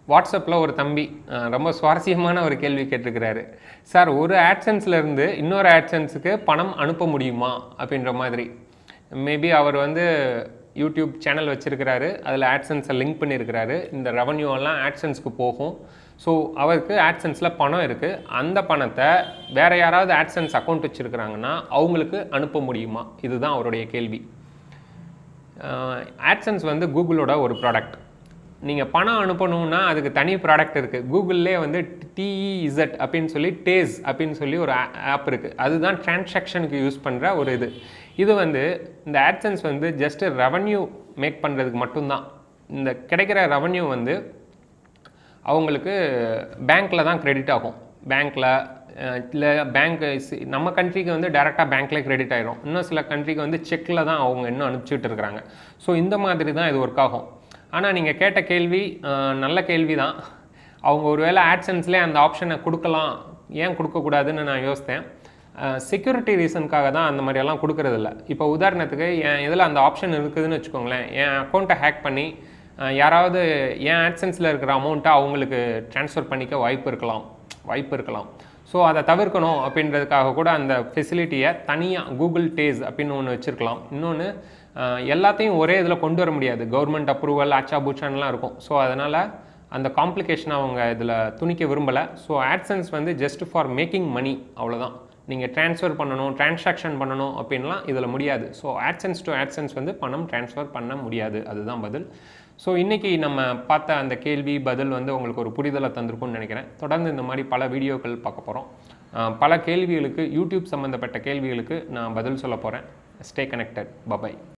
வாட்ஸ்அப்பில் ஒரு தம்பி அஹ், ரொம்ப சுவாரஸ்யமான ஒரு கேள்வி கேட்டிருக்கிறாரு சார் ஒரு AdSense-ல இருந்து இன்னொரு ஆட்சன்ஸுக்கு பணம் அனுப்ப முடியுமா அப்படின்ற மாதிரி மேபி அவர் வந்து யூடியூப் சேனல் வச்சிருக்கிறாரு அதில் ஆட்சன்ஸை லிங்க் பண்ணியிருக்கிறாரு இந்த ரெவன்யூ எல்லாம் ஆட்சன்ஸ்க்கு போகும் ஸோ அவருக்கு ஆட்சன்ஸில் பணம் இருக்குது அந்த பணத்தை வேறு யாராவது ஆட்சன்ஸ் அக்கௌண்ட் வச்சுருக்கிறாங்கன்னா அவங்களுக்கு அனுப்ப முடியுமா இதுதான் அவருடைய கேள்வி ஆட்சன்ஸ் வந்து கூகுளோட ஒரு ப்ராடக்ட் நீங்கள் பணம் அனுப்பணும்னா அதுக்கு தனி ப்ராடக்ட் இருக்குது கூகுள்லே வந்து டிஇஇசட் அப்படின்னு சொல்லி டேஸ் அப்படின்னு சொல்லி ஒரு ஆப் இருக்குது அதுதான் டிரான்சாக்ஷனுக்கு யூஸ் பண்ணுற ஒரு இது இது வந்து இந்த ஆட்சன்ஸ் வந்து ஜஸ்ட்டு ரெவன்யூ மேக் பண்ணுறதுக்கு மட்டும்தான் இந்த கிடைக்கிற ரெவன்யூ வந்து அவங்களுக்கு பேங்க்கில் தான் கிரெடிட் ஆகும் பேங்க்கில் இல்லை பேங்க் நம்ம கண்ட்ரிக்கு வந்து டேரெக்டாக பேங்க்லேயே கிரெடிட் ஆயிரும் இன்னும் சில கண்ட்ரிக்கு வந்து செக்கில் தான் அவங்க இன்னும் அனுப்பிச்சிட்டு இருக்கிறாங்க ஸோ இந்த மாதிரி தான் இது ஒர்க் ஆகும் ஆனால் நீங்கள் கேட்ட கேள்வி அஹ், நல்ல கேள்வி தான் அவங்க ஒருவேளை ஆட்சன்ஸ்லேயே அந்த ஆப்ஷனை கொடுக்கலாம் ஏன் கொடுக்கக்கூடாதுன்னு நான் யோசித்தேன் செக்யூரிட்டி ரீசனுக்காக தான் அந்த மாதிரியெல்லாம் கொடுக்கறதில்ல இப்போ உதாரணத்துக்கு என் இதில் அந்த ஆப்ஷன் இருக்குதுன்னு வச்சுக்கோங்களேன் என் அக்கௌண்ட்டை ஹேக் பண்ணி அஹ், யாராவது என் ஆட்சன்ஸில் இருக்கிற அமௌண்ட்டை அவங்களுக்கு ட்ரான்ஸ்ஃபர் பண்ணிக்க வாய்ப்பு இருக்கலாம் வாய்ப்பு இருக்கலாம் ஸோ அதை தவிர்க்கணும் அப்படின்றதுக்காக கூட அந்த ஃபெசிலிட்டியை தனியாக கூகுள் டேஸ் அப்படின்னு ஒன்று வச்சுருக்கலாம் இன்னொன்று எல்லாத்தையும் ஒரே இதில் கொண்டு வர முடியாது கவர்மெண்ட் அப்ரூவல் ஆச்சா பூச்சான்லாம் இருக்கும் ஸோ அதனால் அந்த காம்ப்ளிகேஷனை அவங்க இதில் துணிக்க விரும்பலை ஸோ ஆட்சன்ஸ் வந்து ஜஸ்ட் ஃபார் மேக்கிங் மணி அவ்வளோதான் நீங்கள் ட்ரான்ஸ்ஃபர் பண்ணணும் டிரான்சாக்ஷன் பண்ணணும் அப்படின்லாம் இதில் முடியாது ஸோ ஆட்சன்ஸ் டு ஆட்சன்ஸ் வந்து பணம் ட்ரான்ஸ்ஃபர் பண்ண முடியாது அதுதான் பதில் ஸோ இன்றைக்கி நம்ம பார்த்த அந்த கேள்வி பதில் வந்து உங்களுக்கு ஒரு புரிதலை தந்திருக்கும்னு நினைக்கிறேன் தொடர்ந்து இந்த மாதிரி பல வீடியோக்கள் பார்க்க போகிறோம் பல கேள்விகளுக்கு யூடியூப் சம்மந்தப்பட்ட கேள்விகளுக்கு நான் பதில் சொல்ல போகிறேன் ஸ்டே கனெக்டட் பபாய்